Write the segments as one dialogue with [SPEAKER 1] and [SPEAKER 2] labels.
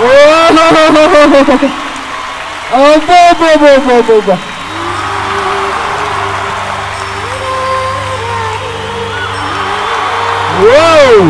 [SPEAKER 1] ಅಬ್ಬಬ್ಬಬ್ಬಬ್ಬಬ್ಬ. Wow!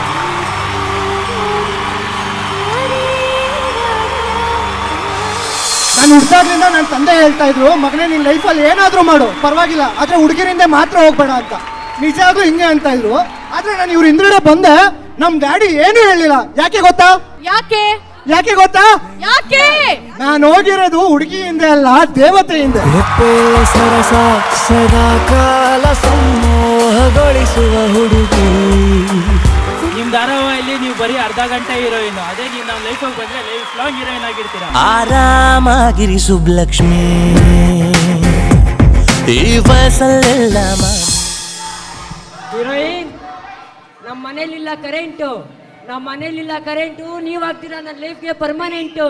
[SPEAKER 2] ನಾನು ಹುಡ್ದಾಗ್ಲಿಂದ ನನ್ನ ತಂದೆ ಹೇಳ್ತಾ ಇದ್ರು ಮಗನೇ ನಿನ್ ಲೈಫಲ್ಲಿ ಏನಾದ್ರೂ ಮಾಡು ಪರವಾಗಿಲ್ಲ ಆದ್ರೆ ಹುಡುಗಿರಿಂದ ಮಾತ್ರ ಹೋಗ್ಬೇಡ ಅಂತ ನಿಜವಾಗ್ಲೂ ಹಿಂಗೆ ಅಂತ ಇದ್ರು ಆದ್ರೆ ನಾನು ಇವ್ರ ಹಿಂದ್ಗಡೆ ಬಂದೆ ನಮ್ ಡ್ಯಾಡಿ ಏನು ಹೇಳಿಲ್ಲ ಯಾಕೆ ಗೊತ್ತಾ
[SPEAKER 3] ಯಾಕೆ
[SPEAKER 2] ಯಾಕೆ ಗೊತ್ತಾ
[SPEAKER 3] ಯಾಕೆ
[SPEAKER 2] ನಾನು ಹೋಗಿರೋದು ಹುಡುಗಿ ಹಿಂದೆ ಅಲ್ಲ ದೇವತೆ ಹಿಂದೆ
[SPEAKER 4] ರೆಪ್ಪೆಯ ಸರಸ ಸದಾ ಕಾಲ ಸಮೋಹಗೊಳಿಸುವ ಹುಡುಗಿ
[SPEAKER 5] ನಿಮ್ ಧಾರಾವಾಹಿಯಲ್ಲಿ ನೀವು ಬರೀ ಅರ್ಧ ಗಂಟೆ ಹೀರೋಯಿನ್ ಅದೇ ನೀವು ನಮ್ಮ ಲೈಫಲ್ಲಿ ಬಂದ್ರೆ ಲೈಫ್ ಲಾಂಗ್ ಹೀರೋಯಿನ್ ಆಗಿರ್ತೀರಾ
[SPEAKER 4] ಆರಾಮಾಗಿರಿ ಸುಬ್ಲಕ್ಷ್ಮಿ ಈ ವಯಸ್ಸಲ್ಲೆಲ್ಲ ಮಾ-
[SPEAKER 6] ಹೀರೋಯಿನ್ ನಮ್ಮ ಮನೇಲಿಲ್ಲ ಕರೆಂಟು ನಮ್ಮ ಮನೇಲಿಲ್ಲ ಕರೆಂಟು ನೀವು ಆಗ್ತೀರಾ ನನ್ನ ಲೈಫ್ಗೆ ಪರ್ಮನೆಂಟು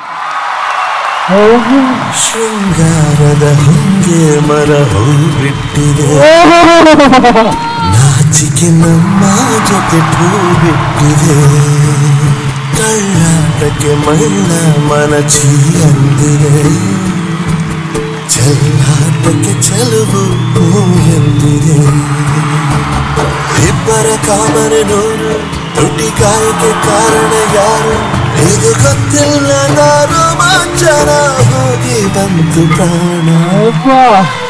[SPEAKER 4] ಶೃಂಗಾರದ ಹುಂಗೆ ಮರ ಹೂ ಬಿಟ್ಟಿದೆ ನಾಚಿಕೆ ನಮ್ಮ ಜೊತೆ ಭೂ ಬಿಟ್ಟಿದೆ ಕಳ್ಳಾಟಕ್ಕೆ ಮಣ್ಣ ಮನಚಿ ಅಂದಿದೆ ಚೆಲ್ಲಾಟಕ್ಕೆ ಚೆಲುವು ಹೂ ಎಂದಿದೆ ಇಬ್ಬರ ಕಾಮನೆ ನೂರು ತುಟಿ ಕಾಯಕ್ಕೆ ಕಾರಣ ಯಾರು ಇದು ಗೊತ್ತಿಲ್ಲ ನಾನು ಮಂಚನ ಹೋಗಿ ಬಂತು ಪ್ರಾಣ
[SPEAKER 1] ಅಬ್ಬಾ